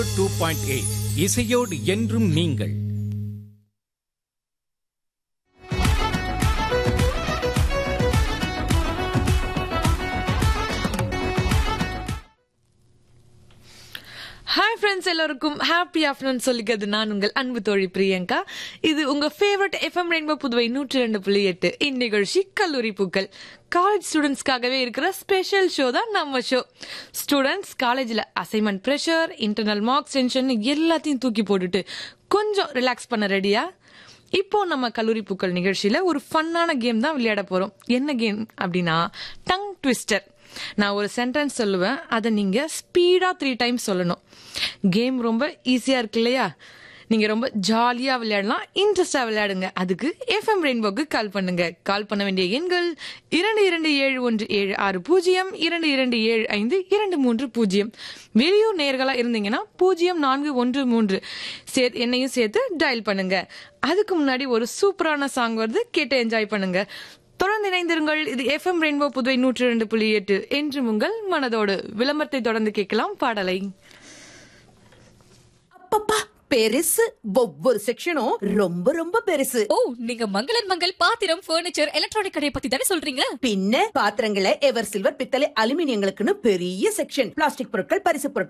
two point eight இசையோடு என்றும் நீங்கள் ஹாய் ஃப்ரெண்ட்ஸ் எல்லாருக்கும் ஹாப்பி ஆஃப்டர்நூன் சொல்லிக்கிறது நான் உங்கள் அன்பு தோழி பிரியங்கா இது உங்க ஃபேவரட் எஃப்எம் ரெயின்போ புதுவை நூற்றி ரெண்டு புள்ளி எட்டு இந்நிகழ்ச்சி கல்லூரி பூக்கள் காலேஜ் ஸ்டூடெண்ட்ஸ்க்காகவே இருக்கிற ஸ்பெஷல் ஷோ தான் நம்ம ஷோ ஸ்டூடெண்ட்ஸ் காலேஜில் assignment pressure internal marks tension எல்லாத்தையும் தூக்கி போட்டுட்டு கொஞ்சம் ரிலாக்ஸ் பண்ண ரெடியா இப்போ நம்ம கல்லூரி பூக்கள் நிகழ்ச்சியில ஒரு ஃபன்னான கேம் தான் விளையாட போறோம் என்ன கேம் அப்படின்னா டங் ட்விஸ்டர் நான் ஒரு சென்டென்ஸ் சொல்லுவேன் அதை நீங்க ஸ்பீடா த்ரீ டைம்ஸ் சொல்லணும் கேம் ரொம்ப ஈஸியா இருக்கு இல்லையா நீங்க ரொம்ப ஜாலியா விளையாடலாம் இன்ட்ரெஸ்டா விளையாடுங்க அதுக்கு எஃப்எம் ரெயின்போக்கு கால் பண்ணுங்க கால் பண்ண வேண்டிய எண்கள் இரண்டு இரண்டு ஏழு ஒன்று ஏழு ஆறு பூஜ்ஜியம் இரண்டு இரண்டு ஏழு ஐந்து இரண்டு மூன்று பூஜ்ஜியம் வெளியூர் நேர்களா இருந்தீங்கன்னா பூஜ்ஜியம் நான்கு ஒன்று மூன்று சே என்னையும் சேர்த்து டயல் பண்ணுங்க அதுக்கு முன்னாடி ஒரு சூப்பரான சாங் வருது கேட்டு என்ஜாய் பண்ணுங்க தொடர்ந்து இணைந்திருங்கள் இது எஃப்எம் ரெயின்போ புதுவை நூற்றி ரெண்டு புள்ளி எட்டு என்று உங்கள் மனதோடு விளம்பரத்தை தொடர்ந்து கேட்கலாம் பாடலை அப்பப்பா பெருசு ஒவ்வொரு செக்ஷனும் ரொம்ப ரொம்ப பெருசு ஓ நீங்க மங்களன் மங்கள் பாத்திரம் பர்னிச்சர் எலக்ட்ரானிக் கடையை பத்தி தானே சொல்றீங்க பின்ன பாத்திரங்களை எவர் சில்வர் பித்தளை அலுமினியங்களுக்குன்னு பெரிய செக்ஷன் பிளாஸ்டிக் பொருட்கள் பரிசு பொருட்கள்